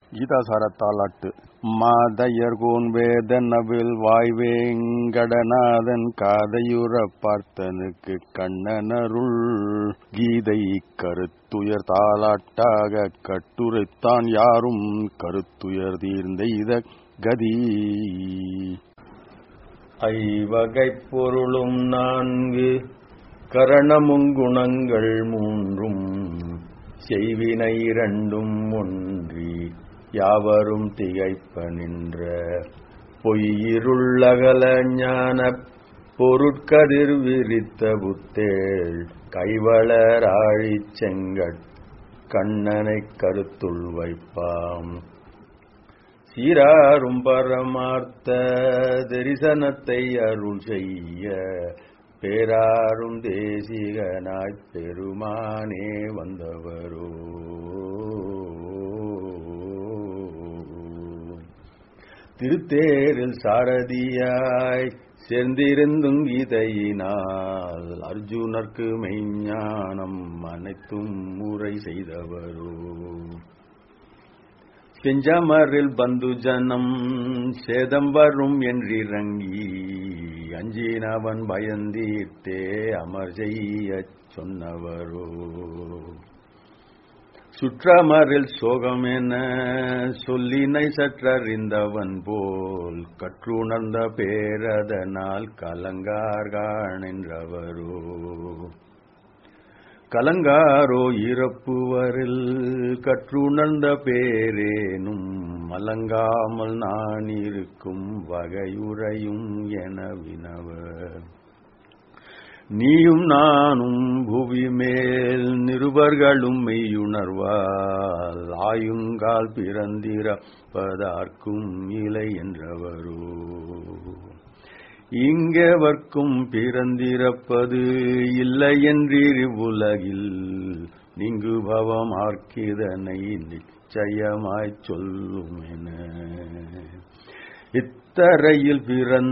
கீதாசார தாலாட்டு மாதையர்கோன் வேதனவில் வாய்வேங்கடநாதன் காதையுற பார்த்தனுக்கு கண்ணனருள் கீதை கருத்துயர் தாலாட்டாக கட்டுரைத்தான் யாரும் கருத்துயர் தீர்ந்த கதி ஐவகைப் பொருளும் நான்கு கரணமுங்குணங்கள் மூன்றும் செய்வினை இரண்டும் ஒன்றி யாவரும் திகைப்ப நின்ற பொய்யிருள்ளகல ஞான பொருட்கதிர் விரித்த புத்தேள் கைவளர் ஆழிச் செங்கட் கண்ணனைக் கருத்துள் வைப்பாம் சீராரும் பரமார்த்த தரிசனத்தை அருள் செய்ய பேராரும் தேசிகனாய்ப் பெருமானே வந்தவரோ திருத்தேரில் சாரதியாய் சேர்ந்திருந்தும் கீதையினால் அர்ஜுனர்க்கு மெய்ஞானம் அனைத்தும் முறை செய்தவரோ செஞ்சமரில் பந்து ஜனம் சேதம் வரும் என்றிறங்கி அஞ்சினவன் பயந்தீர்த்தே அமர் செய்ய சொன்னவரோ சுற்றமரில் சோகம் என சொல்லினை சற்றறிந்தவன் போல் கற்றுணர்ந்த பேரதனால் கலங்கார்கான் என்றவரோ கலங்காரோ இறப்புவரில் கற்றுணர்ந்த பேரேனும் மலங்காமல் நான் இருக்கும் வகையுறையும் என வினவர் நீயும் நானும் புவி மேல் நிருபர்களும் மெய்யுணர்வால் ஆயுங்கால் பிறந்திரப்பதற்கும் இலை என்றவரோ இங்கவர்க்கும் பிறந்திருப்பது இல்லை என்றிரு உலகில் நீங்கு பவம் ஆர்க்கிதனை நிச்சயமாய்ச் சொல்லும் என இத்தரையில்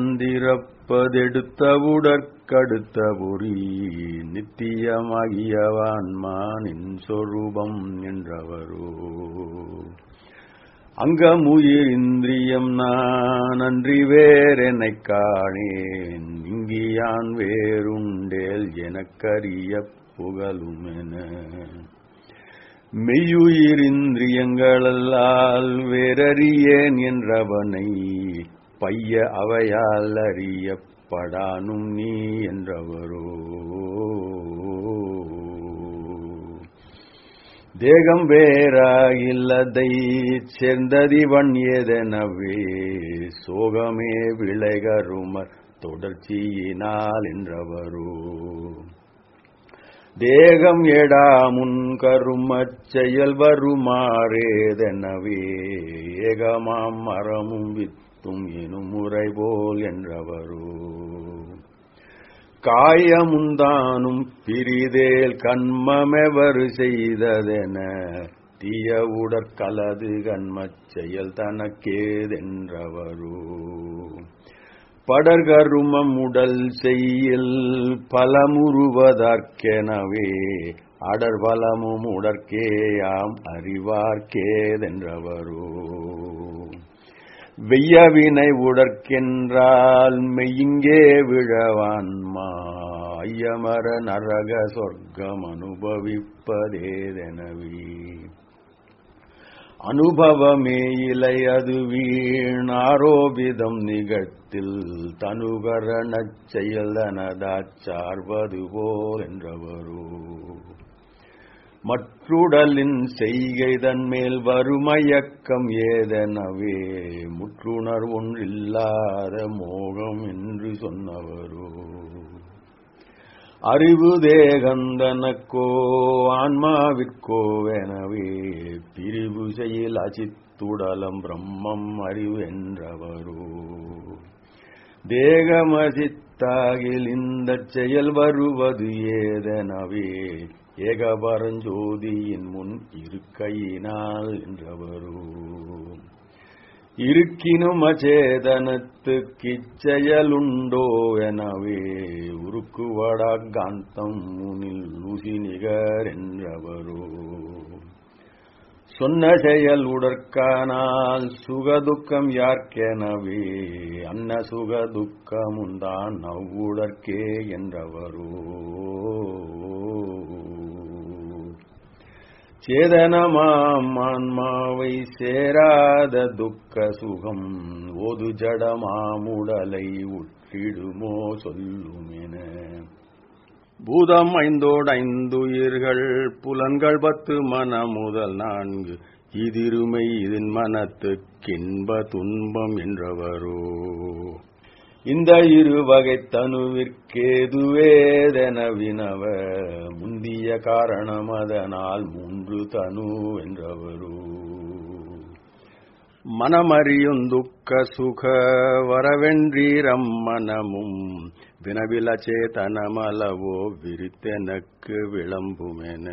பிறந்திருப்பதெடுத்தவுடற்கடுத்த பொறி நித்தியமாகியவான்மானின் சொரூபம் என்றவரோ அங்கமுயிர் இந்திரியம் நான் அன்றி வேறெனைக் காணேன் இங்கியான் வேறுண்டேல் எனக்கரிய புகழுமென மெய்யுயிர் இந்திரியங்களல்லால் வேறறியேன் என்றவனை பைய அவையால் அறியப்படானும் நீ என்றவரோ தேகம் வேறாகில்லதை சேர்ந்ததிவன் ஏதெனவே சோகமே விளைகருமர் தொடர்ச்சியினால் என்றவரோ தேகம் எடாமுன் கருமச் செயல் வருமாறேதெனவே ஏகமாம் மரமும் வித்தும் எனும் முறை போல் என்றவரோ காயமுந்தானும் பிரிதேல் கண்மமெவர் செய்ததென தீய உடற்கலது கண்மச் செயல் தனக்கேதென்றவரோ படர்கருமம் உடல் செய்யில் பலமுறுவதற்கெனவே அடர் பலமும் உடற்கேயாம் அறிவார்க்கேதென்றவரோ வெய்யவினை உடற்கென்றால் மெய்யிங்கே விழவான்மா ஐயமர நரக சொர்க்கம் அனுபவிப்பதேதெனவே அனுபவமே இலை அது வீண் ஆரோபிதம் நிகழ்த்தில் தனுகரணச் செயலனதாச் சார்வது போல் என்றவரோ மற்றுடலின் செய்கை தன்மேல் வருமயக்கம் ஏதெனவே முற்றுணர் ஒன்றில்லாத மோகம் என்று சொன்னவரோ அறிவு தேகந்தனக்கோ ஆன்மாவிற்கோ எனவே பிரிவு செயல் அசித்துடலம் பிரம்மம் அறிவு என்றவரோ தேகமசித்தாகில் இந்த செயல் வருவது ஏதெனவே ஏகபரஞ்சோதியின் முன் இருக்கையினால் என்றவரோ இருக்கினும் அச்சேதனத்துக்கிச்செயலுண்டோ எனவே உருக்குவடா காந்தம் முனில் ஊசி நிகர் என்றவரோ சொன்ன செயல் உடற்கானால் சுகதுக்கம் யார்க்கெனவே அன்ன சுகதுக்கமுந்தான் அவ்வுடற்கே என்றவரோ சேதனமாம் ஆன்மாவை சேராத துக்க சுகம் ஓது ஜடமாமுடலை உற்றிடுமோ சொல்லுமென பூதம் ஐந்தோடு ஐந்துயிர்கள் புலன்கள் பத்து மன முதல் நான்கு இதிருமை இதன் மனத்துக்கின்ப துன்பம் என்றவரோ இந்த இரு வகை தனுவிற்கேதுவேதென வினவ முந்திய காரணம் அதனால் மூன்று தனு என்றவரோ மனமறியும் துக்க சுக வரவென்றீரம் மனமும் வினவில சேதனமளவோ விரித்தெனக்கு விளம்புமென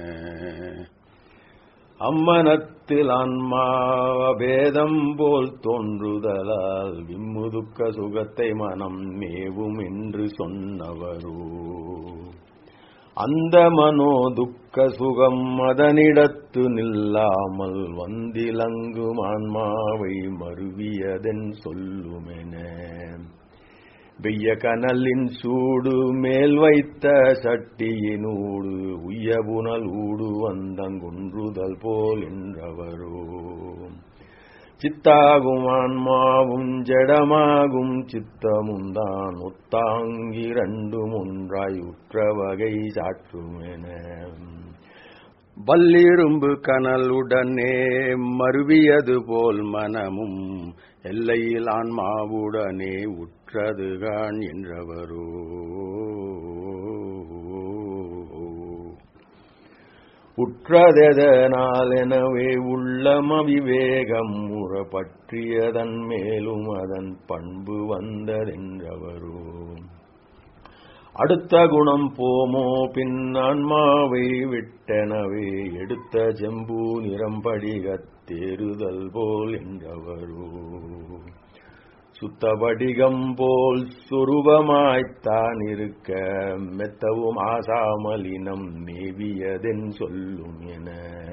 அம்மனத்தில் ஆன்மாவேதம் போல் தோன்றுதலால் விம்முதுக்க சுகத்தை மனம் மேவும் என்று சொன்னவரோ அந்த மனோ துக்க சுகம் அதனிடத்து நில்லாமல் வந்திலங்கும் ஆன்மாவை மருவியதென் சொல்லுமென வெய்ய கனலின் சூடு மேல் வைத்த சட்டியினூடு உய்ய புனல் ஊடு வந்தங்குன்றுதல் போல் என்றவரோ சித்தாகும் ஆன்மாவும் ஜடமாகும் சித்தமும் தான் ஒத்தாங்கி ரெண்டும் ஒன்றாய் உற்ற வகை சாற்றுமென வல்லிரும்பு கனலுடனே மருவியது போல் மனமும் எல்லையில் ஆன்மாவுடனே உற்றதுகான் என்றவரோ உற்றதெதனால் எனவே உள்ளம விவேகம் முற பற்றியதன் மேலும் அதன் பண்பு வந்ததென்றவரோ அடுத்த குணம் போமோ பின் ஆன்மாவை விட்டனவே எடுத்த ஜம்பு நிறம்படிகத் தேறுதல் போல் என்றவரோ சுத்தபடிகம் போல் சுரூபமாய்த்தான் இருக்க மெத்தவும் ஆசாமலினம் மேவியதென் சொல்லும் என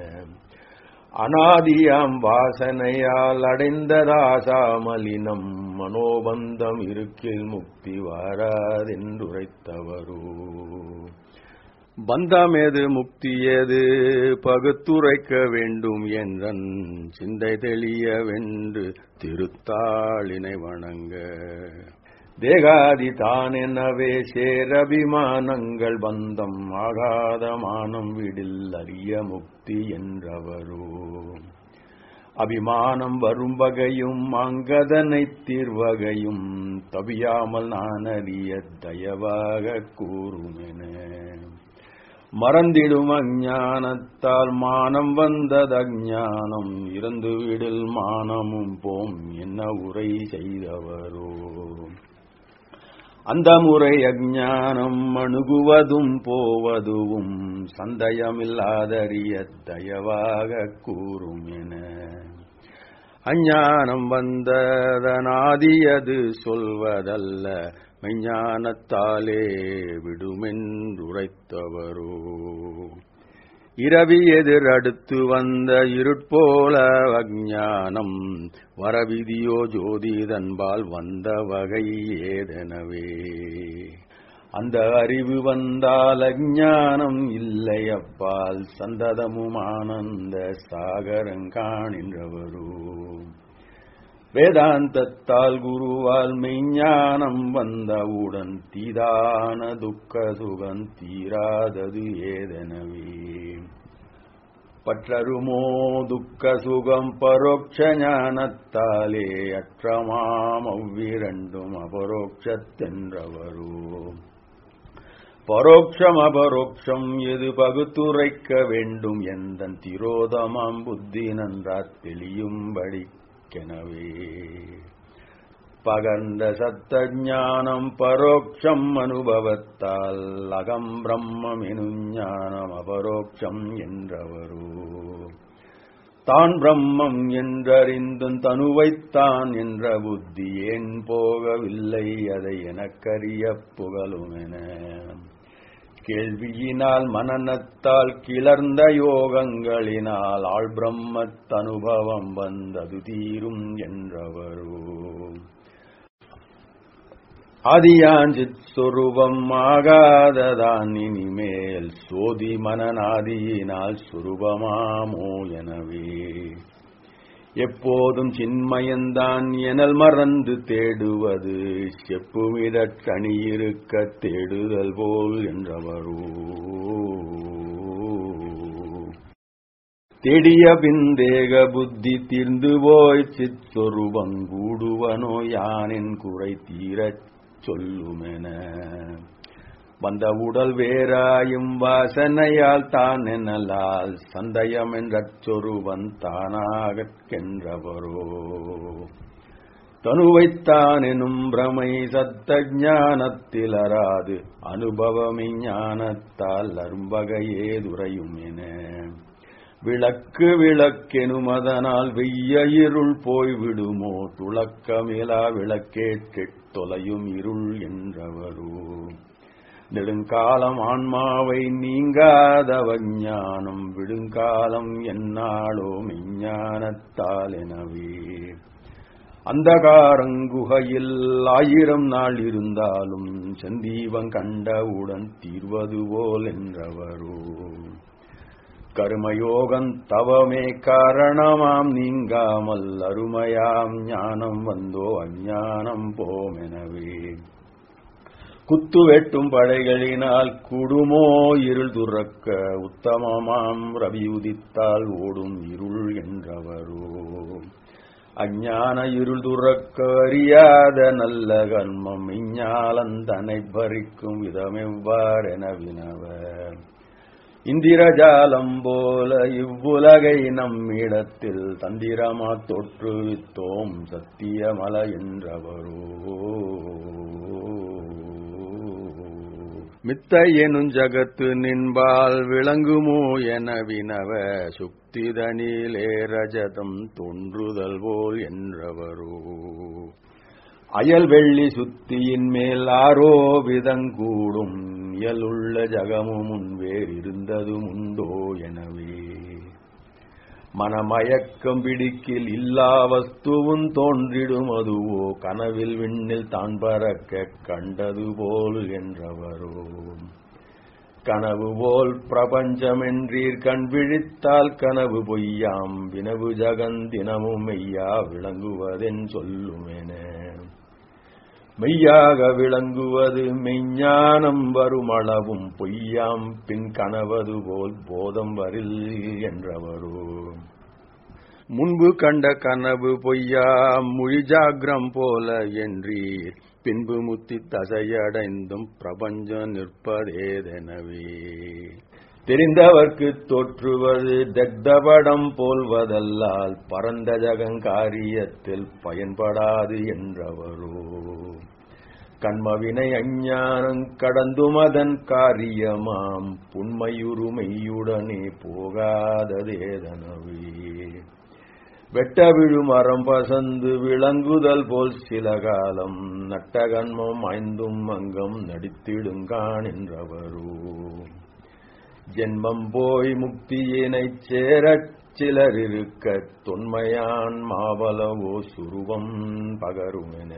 அனாதியாம் வாசனையால் அடைந்ததாசாமலினம் மனோபந்தம் இருக்கில் முக்தி வாராதென்றுரைத்தவரோ பந்தமேது முக்தியது பகுத்துரைக்க வேண்டும் என்றன் சிந்தை தெளியவென்று திருத்தாளினை வணங்க தேகாதி தானெனவே சேரபிமானங்கள் பந்தம் ஆகாத மானம் விடில் அரிய முக்தி என்றவரோ அபிமானம் வரும் வகையும் அங்கதனை தீர்வகையும் தவியாமல் நான் அறிய தயவாக கூறுமென மறந்திடும் அஞ்ஞானத்தால் மானம் வந்தது அஞ்ஞானம் இறந்து விடில் மானமும் போம் என்ன உரை செய்தவரோ அந்த முறை அஞ்ஞானம் அணுகுவதும் போவதுவும் சந்தயமில்லாதறிய தயவாக கூறும் என அஞ்ஞானம் வந்ததனாதியது சொல்வதல்ல மெஞ்ஞானத்தாலே விடுமென்றுரைத்தவரோ இரவி எதிர் அடுத்து வந்த இருட்போல அஞ்ஞானம் வரவிதியோ ஜோதிதன்பால் வந்த வகை ஏதெனவே அந்த அறிவு வந்தால் அஞ்ஞானம் இல்லை அப்பால் சந்ததமும் ஆனந்த சாகரங்காணின்றவரோ வேதாந்தத்தால் குருவால் மெய்ஞானம் வந்தவுடன் தீதான துக்க சுகம் தீராதது ஏதெனவே பற்றருமோ துக்க சுகம் பரோட்ச ஞானத்தாலே அற்றமாம் அவ்விரண்டும் அபரோக்ஷத்தென்றவரோ பரோட்சம் அபரோக்ஷம் எது பகுத்துரைக்க வேண்டும் எந்த திரோதமாம் புத்தி நன்றா தெளியும்படி கெனவே பகர்ந்த சத்த ஞானம் பரோட்சம் அனுபவத்தால் அகம் பிரம்மம் எனும் ஞானம் அபரோக்ஷம் என்றவரோ தான் பிரம்மம் என்றறிந்தும் தனுவைத்தான் என்ற புத்தி ஏன் போகவில்லை அதை எனக்கறிய புகழுமென கேள்வியினால் மனநத்தால் கிளர்ந்த யோகங்களினால் ஆள் பிரம்மத் அனுபவம் வந்தது தீரும் என்றவரோ ஆதியாஞ்சித் சொருபம் ஆகாததான் இனிமேல் சோதி மனநாதியினால் சுரூபமாமோ எனவே எப்போதும் சின்மயந்தான் எனல் மறந்து தேடுவது செப்புமிடற்கணியிருக்க தேடுதல் போல் என்றவரோ தேடிய பிந்தேக புத்தி தீர்ந்து போய் சித் சொருபம் கூடுவனோ யானின் குறை தீரச் சொல்லுமென வந்த உடல் வேறாயும் வாசனையால் தான் எனலால் சந்தயம் என்ற சொருவன் தானாகற்கென்றவரோ தனுவைத்தான் எனும் பிரமை சத்த ஞானத்தில் அறாது அனுபவமி ஞானத்தால் அரும்பகையே துறையும் என விளக்கு விளக்கெனும் அதனால் வெய்ய இருள் போய்விடுமோ துளக்கமிலா விளக்கேற்றெட் தொலையும் இருள் என்றவரோ நெடுங்காலம் ஆன்மாவை நீங்காதவ ஞானம் விடுங்காலம் என்னாலோ மெஞ்ஞானத்தால் எனவே அந்தகாரங்குகையில் ஆயிரம் நாள் இருந்தாலும் செந்தீபம் கண்டவுடன் தீர்வது போல் என்றவரோ கருமயோகம் தவமே காரணமாம் நீங்காமல் அருமையாம் ஞானம் வந்தோ அஞ்ஞானம் போமெனவே குத்து வெட்டும் படைகளினால் குடுமோ இருள் துறக்க உத்தமமாம் ரவி உதித்தால் ஓடும் இருள் என்றவரோ அஞ்ஞான இருள் துறக்க அறியாத நல்ல கர்மம் இஞ்ஞாலந்தனை பறிக்கும் விதமெவ்வாறென வினவர் இந்திரஜாலம் போல இவ்வுலகை நம்மிடத்தில் தந்திரமா தொற்றுவித்தோம் சத்தியமல என்றவரோ மித்த எனும் ஜகத்து நின்பால் விளங்குமோ என வினவ சுக்திதனிலே ரஜதம் தோன்றுதல் போல் என்றவரோ அயல் வெள்ளி சுத்தியின் மேல் ஆரோ விதங்கூடும் இயலுள்ள ஜகமும் முன்வேர் இருந்ததும் உண்டோ எனவே மனமயக்கம் பிடிக்கில் இல்லா வஸ்துவும் தோன்றிடும் அதுவோ கனவில் விண்ணில் தான் பறக்க கண்டது போல் என்றவரோ கனவு போல் பிரபஞ்சமென்றீர் கண் விழித்தால் கனவு பொய்யாம் வினவு ஜகந்தினமும் மெய்யா விளங்குவதென் சொல்லுமென மெய்யாக விளங்குவது மெய்ஞானம் வருமளவும் பொய்யாம் பின் கனவது போல் போதம் வரில் என்றவரோ முன்பு கண்ட கனவு பொய்யா மொழிஜாகிரம் போல என்றீர் பின்பு முத்தி தசையடைந்தும் பிரபஞ்சம் நிற்பதேதெனவே தெரிந்தவர்க்கு தோற்றுவது தக்தபடம் போல்வதல்லால் பரந்த ஜகங்காரியத்தில் பயன்படாது என்றவரோ கண்மவினை அஞ்ஞானம் கடந்துமதன் காரியமாம் புண்மையுருமையுடனே போகாததேதனவே வெட்ட விழு மரம் பசந்து விளங்குதல் போல் சில காலம் நட்டகன்மம் ஐந்தும் அங்கம் நடித்திடுங்கான் என்றவரோ ஜென்மம் போய் முக்தியினைச் சேரச் சிலர் இருக்க தொன்மையான் மாவலவோ சுருவம் பகருமென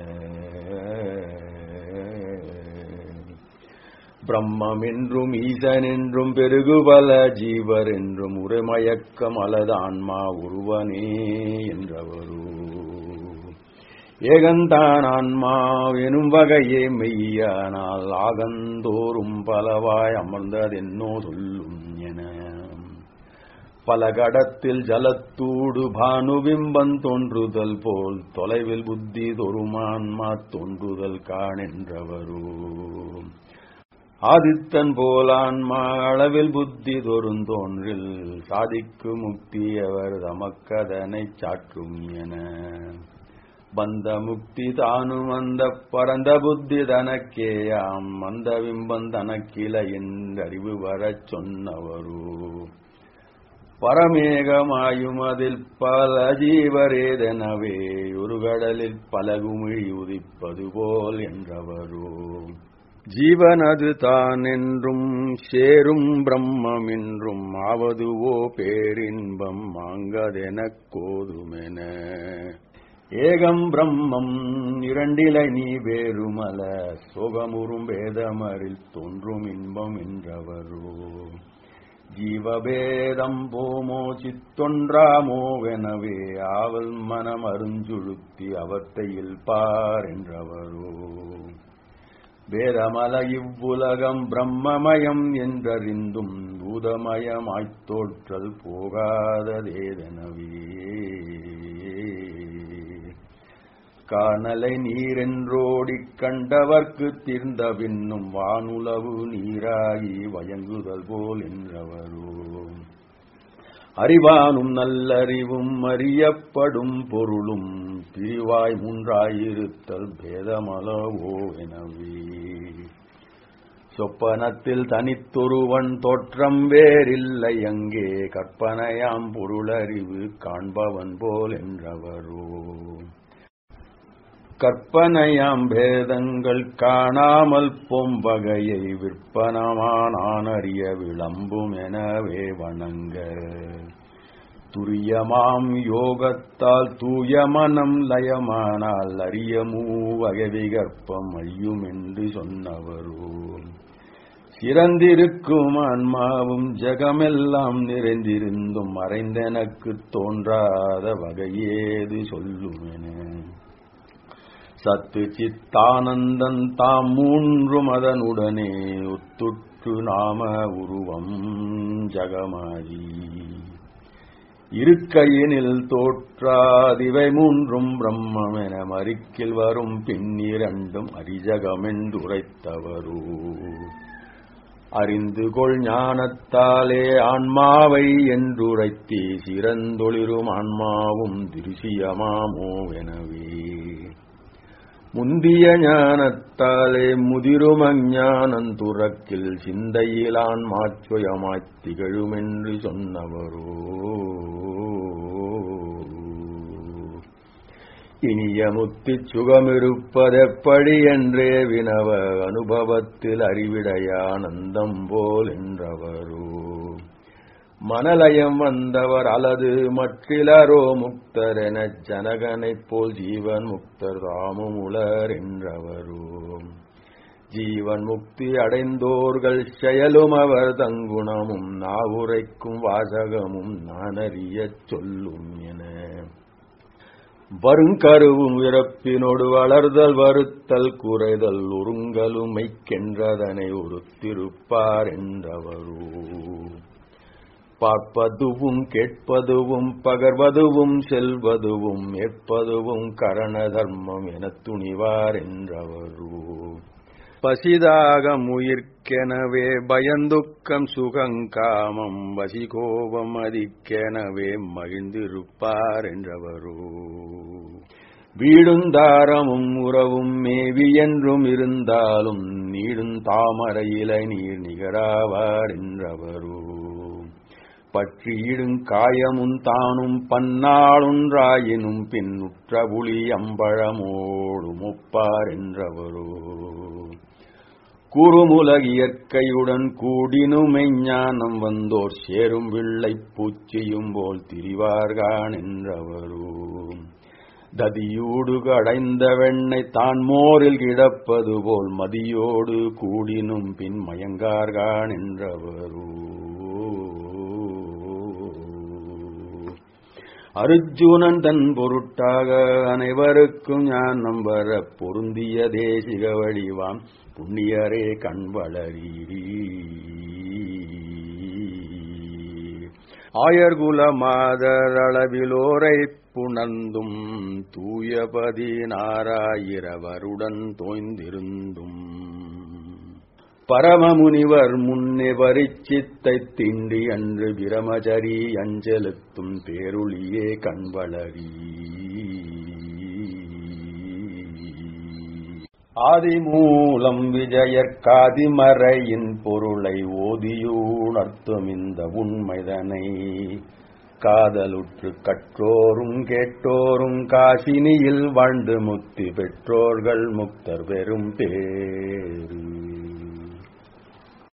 பிரம்மம் என்றும் ஈசன் என்றும் பெருகுபல ஜீவர் என்றும் உரைமயக்கம் அலது ஆன்மா உருவனே என்றவரோ ஏகந்தான் ஆன்மா எனும் வகையே மெய்யானால் ஆகந்தோறும் பலவாய் அமர்ந்ததென்னோ சொல்லும் என பல கடத்தில் ஜலத்தூடு பானுபிம்பம் தோன்றுதல் போல் தொலைவில் புத்தி தொருமான்மா தோன்றுதல் காணென்றவரோ ஆதித்தன் போலான்மா அளவில் புத்தி தொருந்தோன்றில் சாதிக்கு முக்தி அவர் தமக்கதனைச் சாற்றும் என பந்த முக்தி தானும் அந்த பரந்த புத்தி தனக்கேயாம் அந்த விம்பம் தனக்கில என்றறிவு வரச் சொன்னவரோ பரமேகமாயும் அதில் பல ஜீவரேதெனவே ஒரு கடலில் பல குமிழி உதிப்பது போல் என்றவரோ ஜீவனது தான் என்றும் சேரும் பிரம்மம் என்றும் ஆவதுவோ பேரின்பம் மாங்கதெனக் கோதுமென ஏகம் பிரம்மம் இரண்டிலை நீ வேறுமல சோகமுறும் வேதமரில் தோன்றும் இன்பம் என்றவரோ ஜீவபேதம் போமோ சித்தொன்றாமோவெனவே ஆவல் மனம் அருஞ்சுழுத்தி அவத்தையில் பார் என்றவரோ வேதமல இவ்வுலகம் பிரம்மமயம் என்றறிந்தும் பூதமயமாய்த் தோற்றல் போகாததேதெனவே காணலை நீரென்றோடிக் கண்டவர்க்கு தீர்ந்த பின்னும் வானுலவு நீராகி வயங்குதல் போல் என்றவரோ அறிவானும் நல்லறிவும் அறியப்படும் பொருளும் பிரிவாய் மூன்றாயிருத்தல் பேதமளவோ எனவே சொப்பனத்தில் தனித்தொருவன் தோற்றம் வேறில்லை அங்கே கற்பனையாம் பொருளறிவு காண்பவன் போல் என்றவரோ கற்பனையாம் பேதங்கள் காணாமல் பொம்பகையை விற்பனமானான் அறிய விளம்பும் எனவே வணங்க துரியமாம் யோகத்தால் தூய மனம் லயமானால் அறிய மூவகை விகற்பம் ஐயும் என்று சொன்னவரோ சிறந்திருக்கும் ஆன்மாவும் ஜகமெல்லாம் நிறைந்திருந்தும் மறைந்தெனக்குத் தோன்றாத வகையேது சொல்லுமென சத்து சித்தானந்தன் தாம் மூன்றும் அதனுடனே ஒத்துற்று நாம உருவம் ஜகமாயி இருக்கையினில் தோற்றாதிவை மூன்றும் பிரம்மென மறிக்கில் வரும் பின்னிரண்டும் அரிஜகமென்றுரைத்தவரோ அறிந்து கொள் ஞானத்தாலே ஆன்மாவை என்றுரைத்தே சிறந்தொளிரும் ஆன்மாவும் திருசியமாமோவெனவே முந்திய ஞானத்தாலே முதிரும் அஞ்ஞானந்துறக்கில் சிந்தையிலான் மாச்சுயமாய்த் திகழுமென்று சொன்னவரோ இனிய முத்திச் சுகமிருப்பதெப்படி என்றே வினவ அனுபவத்தில் அறிவிடையானந்தம் போல் என்றவரோ மனலயம் வந்தவர் அல்லது மற்றிலரோ முக்தர் எனச் ஜனகனைப் போல் ஜீவன் முக்தர் தாமும் உளர் என்றவரோ ஜீவன் முக்தி அடைந்தோர்கள் செயலும் அவர் தங்குணமும் நாவுரைக்கும் வாசகமும் நானறியச் சொல்லும் என வருங்கருவும் இறப்பினோடு வளர்தல் வருத்தல் குறைதல் ஒருங்கலும் மைக்கென்றதனை ஒருத்திருப்பார் என்றவரோ பார்ப்பதுவும் கேட்பதுவும் பகர்வதுவும் செல்வதுவும் ஏற்பதுவும் கரண தர்மம் எனத் துணிவார் என்றவரோ பசிதாக முயிர்க்கெனவே பயந்துக்கம் சுகங்காமம் வசிகோபம் அதிக்கெனவே மகிழ்ந்திருப்பார் என்றவரோ வீடுந்தாரமும் உறவும் மேவி என்றும் இருந்தாலும் நீடும் தாமரையிலை நீர் நிகராவார் என்றவரோ பற்றியிடும் காயமும் தானும் பன்னாளுன்றாயினும் பின் உற்ற புலி அம்பழமோடும் ஒப்பார் என்றவரோ குறுமுலக இயற்கையுடன் கூடினுமை ஞானம் வந்தோர் சேரும் வில்லை பூச்சியும் போல் திரிவார்கான் என்றவரோ ததியூடு அடைந்த வெண்ணை தான் மோரில் கிடப்பது போல் மதியோடு கூடினும் பின் மயங்கார்கான் என்றவரோ அர்ஜுனன் தன் பொருட்டாக அனைவருக்கும் ஞானம் வர பொருந்திய தேசிக வடிவாம் புண்ணியரே கண் வளரீ ஆயர்குல மாதர் அளவிலோரை புணர்ந்தும் தூயபதி நாராயிரவருடன் தோய்ந்திருந்தும் பரமமுனிவர் முன்னே பரிச்சித்தை திண்டி அன்று பிரமச்சரி அஞ்செலுத்தும் பேருளியே கண்வளரி ஆதிமூலம் விஜயற்காதிமறையின் பொருளை ஓதியூணர்த்தும் இந்த உண்மைதனை காதலுற்று கற்றோரும் கேட்டோரும் காசினியில் வாழ்ந்து முக்தி பெற்றோர்கள் முக்தர் பெரும் பேரு